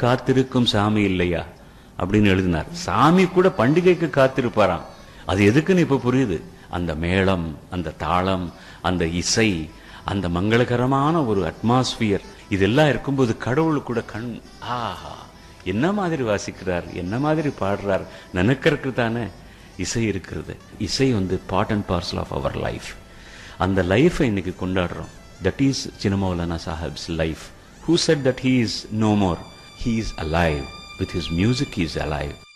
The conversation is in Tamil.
காத்திருக்கும் சாமி இல்லையா அப்படின்னு எழுதினார் சாமி கூட பண்டிகைக்கு காத்திருப்பாராம் அது எதுக்குன்னு இப்ப புரியுது அந்த மேளம் அந்த தாளம் அந்த இசை அந்த மங்களகரமான ஒரு அட்மாஸ்பியர் இதெல்லாம் இருக்கும்போது கடவுள் கூட கண் ஆஹா என்ன மாதிரி வாசிக்கிறார் என்ன மாதிரி பாடுறார் நினைக்கிறதுக்கு தானே இசை இருக்கிறது இசை வந்து part and parcel of our life அந்த லைஃபை இன்னைக்கு கொண்டாடுறோம் that is Chinna Moulana Sahib's life who said that he is no more he is alive with his music is alive